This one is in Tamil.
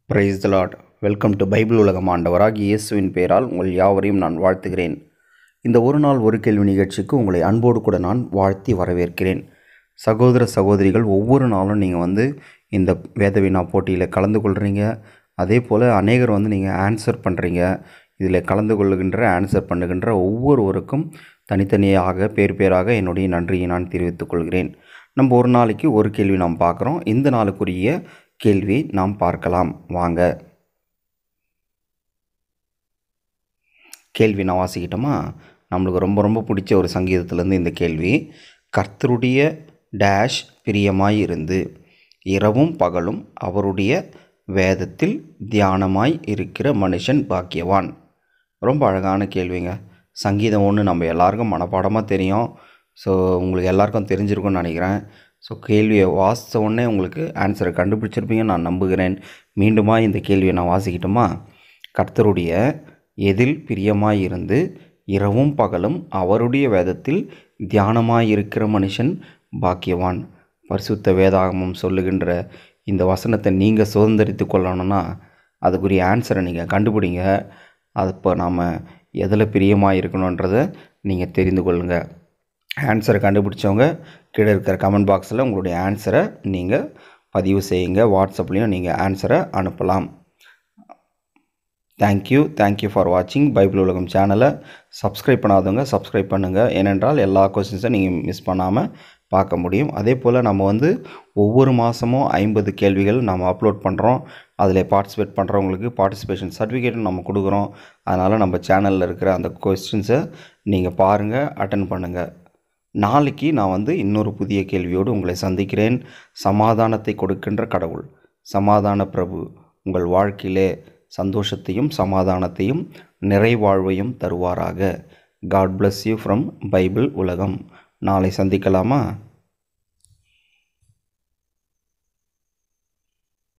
price the lord welcome to bible உலகம் ஆண்டவராகிய இயேசுவின் பெயரால் உங்கள் யாவரையும் நான் வாழ்த்துகிறேன் இந்த ஒரு நாள் ஒரு கேள்வி நிகழ்ச்சிக்கு உங்களை அன்போடு கூட நான் வாழ்த்தி வரவேற்கிறேன் சகோதர சகோதரிகள் ஒவ்வொரு நாளும் நீங்கள் வந்து இந்த வேதவினா போட்டியில் கலந்து கொள்கிறீங்க அதே போல் அநேகர் வந்து நீங்கள் ஆன்சர் பண்ணுறீங்க இதில் கலந்து கொள்ளுகின்ற ஆன்சர் பண்ணுகின்ற ஒவ்வொருவருக்கும் தனித்தனியாக பேர் பேராக என்னுடைய நன்றியை நான் தெரிவித்துக் கொள்கிறேன் நம்ம ஒரு நாளைக்கு ஒரு கேள்வி நாம் பார்க்குறோம் இந்த நாளுக்குரிய கேள்வியை நாம் பார்க்கலாம் வாங்க கேள்வி நான் வாசிக்கிட்டோமா நம்மளுக்கு ரொம்ப ரொம்ப பிடிச்ச ஒரு சங்கீதத்திலேருந்து இந்த கேள்வி கர்த்தருடைய டேஷ் பிரியமாய் இருந்து இரவும் பகலும் அவருடைய வேதத்தில் தியானமாய் இருக்கிற மனுஷன் பாக்கியவான் ரொம்ப அழகான கேள்விங்க சங்கீதம் ஒன்று நம்ம எல்லாருக்கும் மனப்பாடமாக தெரியும் ஸோ உங்களுக்கு எல்லாருக்கும் தெரிஞ்சிருக்கும்னு நினைக்கிறேன் ஸோ கேள்வியை வாசித்த உடனே உங்களுக்கு ஆன்சரை கண்டுபிடிச்சிருப்பீங்கன்னு நான் நம்புகிறேன் மீண்டுமா இந்த கேள்வியை நான் வாசிக்கிட்டோமா கர்த்தருடைய எதில் பிரியமாய் இருந்து இரவும் பகலும் அவருடைய வேதத்தில் தியானமாய் இருக்கிற மனுஷன் பாக்கியவான் பரிசுத்த வேதாகமம் சொல்லுகின்ற இந்த வசனத்தை நீங்கள் சுதந்திரித்து கொள்ளணும்னா அதுக்குரிய ஆன்சரை நீங்கள் கண்டுபிடிங்க அது இப்போ நாம் எதில் பிரியமாக இருக்கணுன்றதை நீங்கள் தெரிந்து கொள்ளுங்கள் ஆன்சரை கண்டுபிடிச்சவங்க கீழே இருக்கிற கமெண்ட் பாக்ஸில் உங்களுடைய ஆன்சரை நீங்கள் பதிவு செய்யுங்க வாட்ஸ்அப்லேயும் நீங்கள் ஆன்சரை அனுப்பலாம் தேங்க்யூ தேங்க்யூ ஃபார் வாட்சிங் பைபிள் உலகம் சேனலை சப்ஸ்கிரைப் பண்ணாதவங்க சப்ஸ்கிரைப் பண்ணுங்கள் ஏனென்றால் எல்லா கொஸ்டின்ஸும் நீங்கள் மிஸ் பண்ணாமல் பார்க்க முடியும் அதே போல் நம்ம வந்து ஒவ்வொரு மாதமும் ஐம்பது கேள்விகள் நம்ம அப்லோட் பண்ணுறோம் அதில் பார்ட்டிசிபேட் பண்ணுறவங்களுக்கு பார்ட்டிசிபேஷன் சர்டிஃபிகேட்டும் நம்ம கொடுக்குறோம் அதனால் நம்ம சேனலில் இருக்கிற அந்த கொஸ்டின்ஸை நீங்கள் பாருங்கள் அட்டன் பண்ணுங்கள் நாளைக்கு நான் வந்து இன்னொரு புதிய கேள்வியோடு உங்களை சந்திக்கிறேன் சமாதானத்தை கொடுக்கின்ற கடவுள் சமாதான பிரபு உங்கள் வாழ்க்கையிலே சந்தோஷத்தையும் சமாதானத்தையும் நிறைவாழ்வையும் தருவாராக god bless you from bible உலகம் நாளை சந்திக்கலாமா